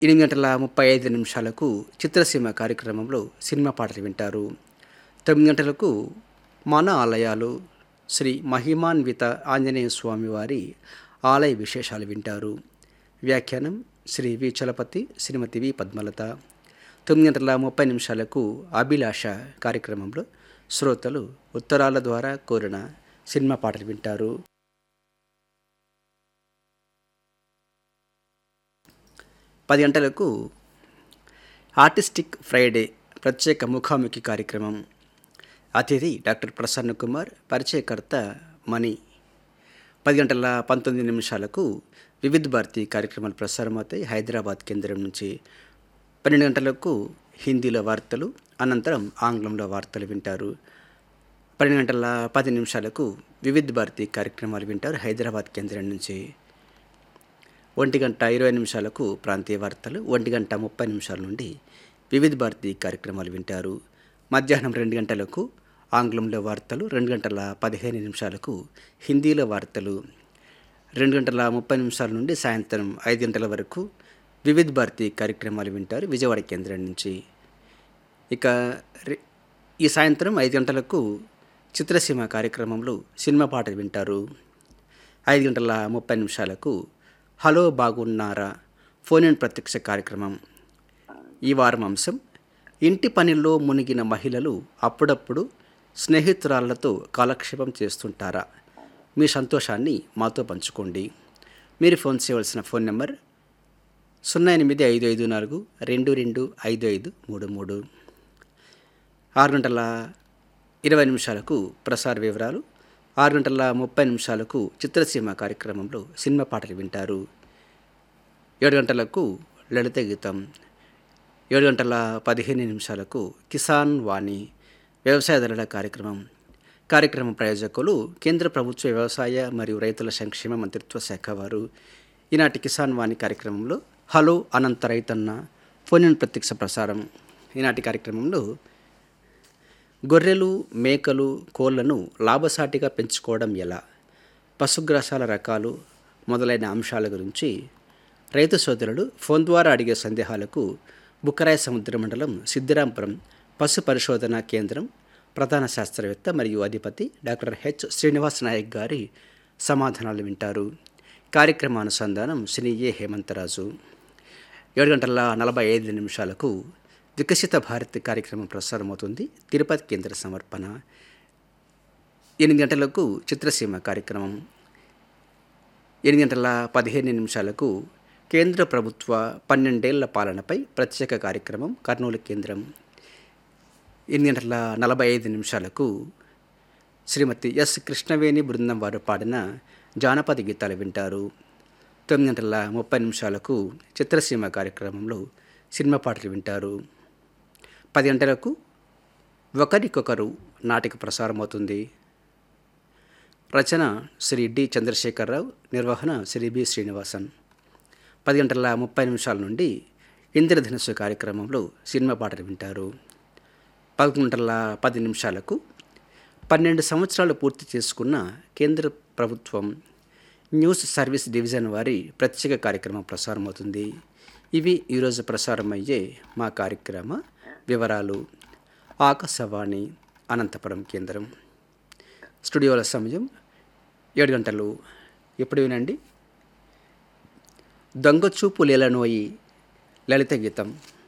ఎనిమిది గంటల ముప్పై ఐదు నిమిషాలకు చిత్రసీమ కార్యక్రమంలో సినిమా పాటలు వింటారు తొమ్మిది గంటలకు మన ఆలయాలు శ్రీ మహిమాన్విత ఆంజనేయ స్వామి వారి ఆలయ విశేషాలు వింటారు వ్యాఖ్యానం శ్రీ వి చలపతి శ్రీమతి వి పద్మలత తొమ్మిది గంటల ముప్పై నిమిషాలకు అభిలాష కార్యక్రమంలో శ్రోతలు ఉత్తరాల ద్వారా కోరిన సినిమా పాటలు వింటారు పది గంటలకు ఆర్టిస్టిక్ ఫ్రైడే ప్రత్యేక ముఖాముఖి కార్యక్రమం అతిథి డాక్టర్ ప్రసన్న కుమార్ పరిచయకర్త మణి పది గంటల పంతొమ్మిది నిమిషాలకు వివిధ భారతి కార్యక్రమాలు ప్రసారమవుతాయి హైదరాబాద్ కేంద్రం నుంచి పన్నెండు గంటలకు హిందీలో వార్తలు అనంతరం ఆంగ్లంలో వార్తలు వింటారు పన్నెండు గంటల పది నిమిషాలకు వివిధ భారతి కార్యక్రమాలు వింటారు హైదరాబాద్ కేంద్రం నుంచి ఒంటి గంట ఇరవై నిమిషాలకు ప్రాంతీయ వార్తలు ఒంటి గంట ముప్పై నిమిషాల నుండి వివిధ భారతి కార్యక్రమాలు వింటారు మధ్యాహ్నం రెండు గంటలకు ఆంగ్లంలో వార్తలు రెండు గంటల పదిహేను నిమిషాలకు హిందీలో వార్తలు రెండు గంటల ముప్పై నిమిషాల నుండి సాయంత్రం ఐదు గంటల వరకు వివిధ భారతి కార్యక్రమాలు వింటారు విజయవాడ కేంద్రం నుంచి ఇక రి- ఈ సాయంత్రం ఐదు గంటలకు చిత్రసీమ కార్యక్రమంలో సినిమా పాటలు వింటారు ఐదు గంటల ముప్పై నిమిషాలకు హలో బాగున్నారా ఫోన్ ఇన్ ప్రత్యక్ష కార్యక్రమం ఈ వారం అంశం ఇంటి పనిలో మునిగిన మహిళలు అప్పుడప్పుడు స్నేహితురాళ్లతో కాలక్షేపం చేస్తుంటారా మీ సంతోషాన్ని మాతో పంచుకోండి మీరు ఫోన్ చేయవలసిన ఫోన్ నెంబర్ సున్నా ఎనిమిది ఐదు ఐదు నాలుగు రెండు రెండు ఐదు ఐదు మూడు మూడు ఆరు గంటల ఇరవై నిమిషాలకు ప్రసార వివరాలు ఆరు గంటల ముప్పై నిమిషాలకు చిత్రసీమ కార్యక్రమంలో సినిమా పాటలు వింటారు ఏడు గంటలకు లలిత గీతం ఏడు గంటల పదిహేను నిమిషాలకు కిసాన్ వాణి వ్యవసాయదారుల కార్యక్రమం కార్యక్రమం ప్రయోజకులు కేంద్ర ప్రభుత్వ వ్యవసాయ మరియు రైతుల సంక్షేమ మంత్రిత్వ శాఖ వారు ఈనాటి కిసాన్ వాణి కార్యక్రమంలో హలో అనంత రైతన్న ఫోన్ ఇన్ ప్రత్యక్ష ప్రసారం ఈనాటి కార్యక్రమంలో గొర్రెలు మేకలు కోళ్లను లాభసాటిగా పెంచుకోవడం ఎలా పశుగ్రాసాల రకాలు మొదలైన అంశాల గురించి రైతు సోదరులు ఫోన్ ద్వారా అడిగే సందేహాలకు బుక్కరాయ సముద్ర మండలం సిద్ధిరాంపురం పశు పరిశోధన కేంద్రం ప్రధాన శాస్త్రవేత్త మరియు అధిపతి డాక్టర్ హెచ్ శ్రీనివాస్ నాయక్ గారి సమాధానాలు వింటారు కార్యక్రమానుసంధానం శ్రీ ఏ హేమంతరాజు ఏడు గంటల నలభై ఐదు నిమిషాలకు వికసిత భారత్ కార్యక్రమం ప్రసారమవుతుంది తిరుపతి కేంద్ర సమర్పణ ఎనిమిది గంటలకు చిత్రసీమ కార్యక్రమం ఎనిమిది గంటల పదిహేను నిమిషాలకు కేంద్ర ప్రభుత్వ పన్నెండేళ్ల పాలనపై ప్రత్యేక కార్యక్రమం కర్నూలు కేంద్రం ఎనిమిది గంటల నలభై ఐదు నిమిషాలకు శ్రీమతి ఎస్ కృష్ణవేణి బృందం వారు పాడిన జానపద గీతాలు వింటారు తొమ్మిది గంటల ముప్పై నిమిషాలకు చిత్రసీమ కార్యక్రమంలో సినిమా పాటలు వింటారు పది గంటలకు ఒకరికొకరు నాటిక ప్రసారమవుతుంది రచన శ్రీ డి చంద్రశేఖరరావు నిర్వహణ శ్రీ బి శ్రీనివాసన్ పది గంటల ముప్పై నిమిషాల నుండి ఇంద్రధనుస్సు కార్యక్రమంలో సినిమా పాటలు వింటారు పదకొండు గంటల పది నిమిషాలకు పన్నెండు సంవత్సరాలు పూర్తి చేసుకున్న కేంద్ర ప్రభుత్వం న్యూస్ సర్వీస్ డివిజన్ వారి ప్రత్యేక కార్యక్రమం ప్రసారమవుతుంది ఇవి ఈరోజు ప్రసారమయ్యే మా కార్యక్రమ వివరాలు ఆకాశవాణి అనంతపురం కేంద్రం స్టూడియోల సమయం ఏడు గంటలు ఎప్పుడు వినండి దొంగచూపు లేలనోయి లలిత గీతం